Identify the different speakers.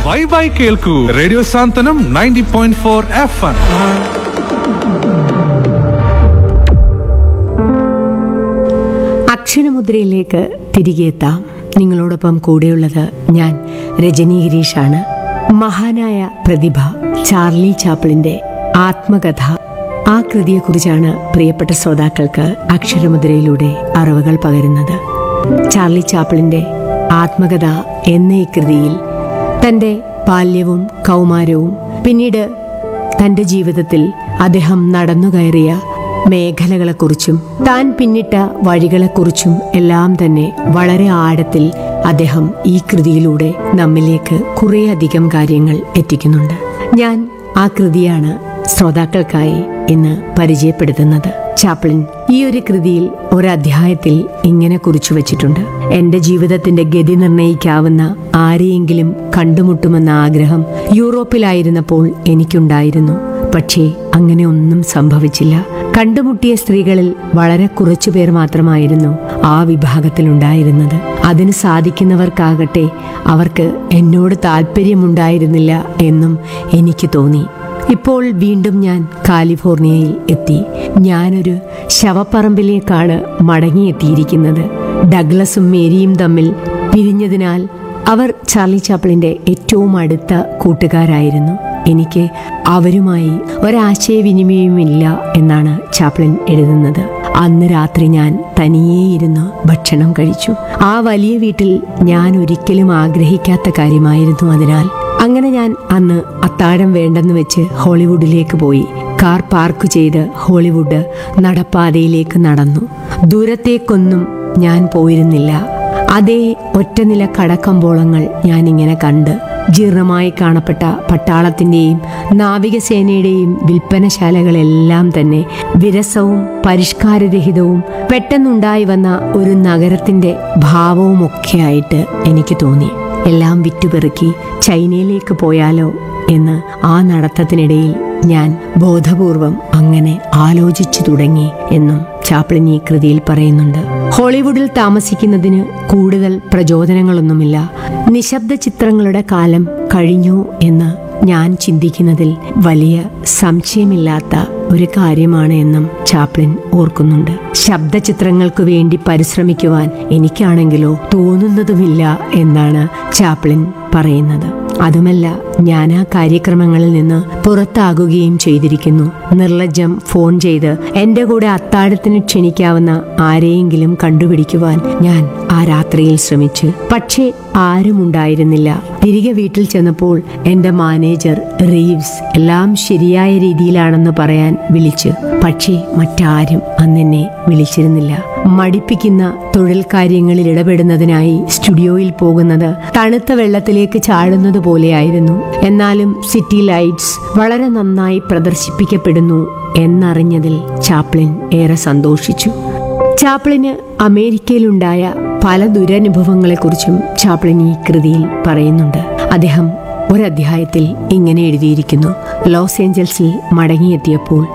Speaker 1: വൈബായി കേൾക്കൂ radio Santhwanam ninety point four F M
Speaker 2: അക്ഷരമുദ്രയിലേക്ക് തിരികെ എത്താം നിങ്ങളോടൊപ്പം കൂടെയുള്ളത് ഞാൻ രജനി ഗിരീഷാണ് മഹാനായ പ്രതിഭ ചാർലി ചാപ്പിളിന്റെ ആത്മകഥ ആ കൃതിയെക്കുറിച്ചാണ് പ്രിയപ്പെട്ട ശ്രോതാക്കൾക്ക് അക്ഷരമുദ്രയിലൂടെ അറിവുകൾ പകരുന്നത് ചാർലി ചാപ്പിളിന്റെ ആത്മകഥ എന്ന ഈ കൃതിയിൽ തന്റെ ബാല്യവും കൗമാരവും പിന്നീട് തന്റെ ജീവിതത്തിൽ അദ്ദേഹം നടന്നുകയറിയ മേഖലകളെക്കുറിച്ചും താൻ പിന്നിട്ട വഴികളെക്കുറിച്ചും എല്ലാം തന്നെ വളരെ ആഴത്തിൽ അദ്ദേഹം ഈ കൃതിയിലൂടെ നമ്മിലേക്ക് കുറേയധികം കാര്യങ്ങൾ എത്തിക്കുന്നുണ്ട് ഞാൻ ആ കൃതിയാണ് ശ്രോതാക്കൾക്കായി ഇന്ന് പരിചയപ്പെടുത്തുന്നത് ചാപ്ലിൻ ഈ ഒരു കൃതിയിൽ ഒരധ്യായത്തിൽ ഇങ്ങനെ കുറിച്ചു വച്ചിട്ടുണ്ട് എന്റെ ജീവിതത്തിന്റെ ഗതി നിർണയിക്കാവുന്ന ആരെയെങ്കിലും കണ്ടുമുട്ടുമെന്ന ആഗ്രഹം യൂറോപ്പിലായിരുന്നപ്പോൾ എനിക്കുണ്ടായിരുന്നു പക്ഷേ അങ്ങനെ ഒന്നും സംഭവിച്ചില്ല കണ്ടുമുട്ടിയ സ്ത്രീകളിൽ വളരെ കുറച്ചു പേർ മാത്രമായിരുന്നു ആ വിഭാഗത്തിലുണ്ടായിരുന്നത് അതിന് സാധിക്കുന്നവർക്കാകട്ടെ അവർക്ക് എന്നോട് താല്പര്യമുണ്ടായിരുന്നില്ല എന്നും എനിക്ക് തോന്നി ഇപ്പോൾ വീണ്ടും ഞാൻ കാലിഫോർണിയയിൽ എത്തി ഞാനൊരു ശവപ്പറമ്പിലേക്കാണ് മടങ്ങിയെത്തിയിരിക്കുന്നത് ഡഗ്ലസും മേരിയും തമ്മിൽ പിരിഞ്ഞതിനാൽ അവർ ചാർലി ചാപ്പിളിന്റെ ഏറ്റവും അടുത്ത കൂട്ടുകാരായിരുന്നു എനിക്ക് അവരുമായി ഒരാശയവിനിമയവുമില്ല എന്നാണ് ചാപ്ലിൻ എഴുതുന്നത് അന്ന് രാത്രി ഞാൻ തനിയേ ഇരുന്ന് ഭക്ഷണം കഴിച്ചു ആ വലിയ വീട്ടിൽ ഞാൻ ഒരിക്കലും ആഗ്രഹിക്കാത്ത കാര്യമായിരുന്നു അതിനാൽ അങ്ങനെ ഞാൻ അന്ന് അത്താഴം വേണ്ടെന്ന് വെച്ച് ഹോളിവുഡിലേക്ക് പോയി കാർ പാർക്ക് ചെയ്ത് ഹോളിവുഡ് നടപ്പാതയിലേക്ക് നടന്നു ദൂരത്തേക്കൊന്നും ഞാൻ പോയിരുന്നില്ല അതേ ഒറ്റനില കടക്കമ്പോളങ്ങൾ ഞാനിങ്ങനെ കണ്ട് ജീർണമായി കാണപ്പെട്ട പട്ടാളത്തിന്റെയും നാവികസേനയുടെയും വിൽപ്പനശാലകളെല്ലാം തന്നെ വിരസവും പരിഷ്കാരരഹിതവും പെട്ടെന്നുണ്ടായി വന്ന ഒരു നഗരത്തിന്റെ ഭാവവുമൊക്കെയായിട്ട് എനിക്ക് തോന്നി എല്ലാം വിറ്റുപെറുക്കി ചൈനയിലേക്ക് പോയാലോ എന്ന് ആ നടത്തത്തിനിടയിൽ ഞാൻ ബോധപൂർവം അങ്ങനെ ആലോചിച്ചു തുടങ്ങി എന്നും ചാപ്ലിൻ ഈ കൃതിയിൽ പറയുന്നുണ്ട് ഹോളിവുഡിൽ താമസിക്കുന്നതിന് കൂടുതൽ പ്രചോദനങ്ങളൊന്നുമില്ല നിശബ്ദ ചിത്രങ്ങളുടെ കാലം കഴിഞ്ഞു എന്ന് ഞാൻ ചിന്തിക്കുന്നതിൽ വലിയ സംശയമില്ലാത്ത ഒരു കാര്യമാണ് എന്നും ചാപ്ലിൻ ഓർക്കുന്നുണ്ട് ശബ്ദചിത്രങ്ങൾക്ക് വേണ്ടി പരിശ്രമിക്കുവാൻ എനിക്കാണെങ്കിലോ തോന്നുന്നതുമില്ല എന്നാണ് ചാപ്ലിൻ പറയുന്നത് അതുമല്ല ഞാൻ ആ കാര്യക്രമങ്ങളിൽ നിന്ന് പുറത്താകുകയും ചെയ്തിരിക്കുന്നു നിർലജ്ജം ഫോൺ ചെയ്ത് എന്റെ കൂടെ അത്താഴത്തിന് ക്ഷണിക്കാവുന്ന ആരെയെങ്കിലും കണ്ടുപിടിക്കുവാൻ ഞാൻ ആ രാത്രിയിൽ ശ്രമിച്ചു പക്ഷേ ആരും ഉണ്ടായിരുന്നില്ല തിരികെ വീട്ടിൽ ചെന്നപ്പോൾ എന്റെ മാനേജർ റീവ്സ് എല്ലാം ശരിയായ രീതിയിലാണെന്ന് പറയാൻ വിളിച്ചു പക്ഷേ മറ്റാരും അന്നെന്നെ വിളിച്ചിരുന്നില്ല മടിപ്പിക്കുന്ന തൊഴിൽ കാര്യങ്ങളിൽ ഇടപെടുന്നതിനായി സ്റ്റുഡിയോയിൽ പോകുന്നത് തണുത്ത വെള്ളത്തിലേക്ക് ചാടുന്നത് പോലെയായിരുന്നു എന്നാലും സിറ്റി ലൈറ്റ്സ് വളരെ നന്നായി പ്രദർശിപ്പിക്കപ്പെടുന്നു എന്നറിഞ്ഞതിൽ ചാപ്ലിൻ ഏറെ സന്തോഷിച്ചു ചാപ്ലിന് അമേരിക്കയിലുണ്ടായ പല ദുരനുഭവങ്ങളെക്കുറിച്ചും ചാപ്ലിൻ ഈ കൃതിയിൽ പറയുന്നുണ്ട് അദ്ദേഹം ഒരധ്യായത്തിൽ ഇങ്ങനെ എഴുതിയിരിക്കുന്നു ലോസ് ഏഞ്ചൽസിൽ മടങ്ങിയെത്തിയപ്പോൾ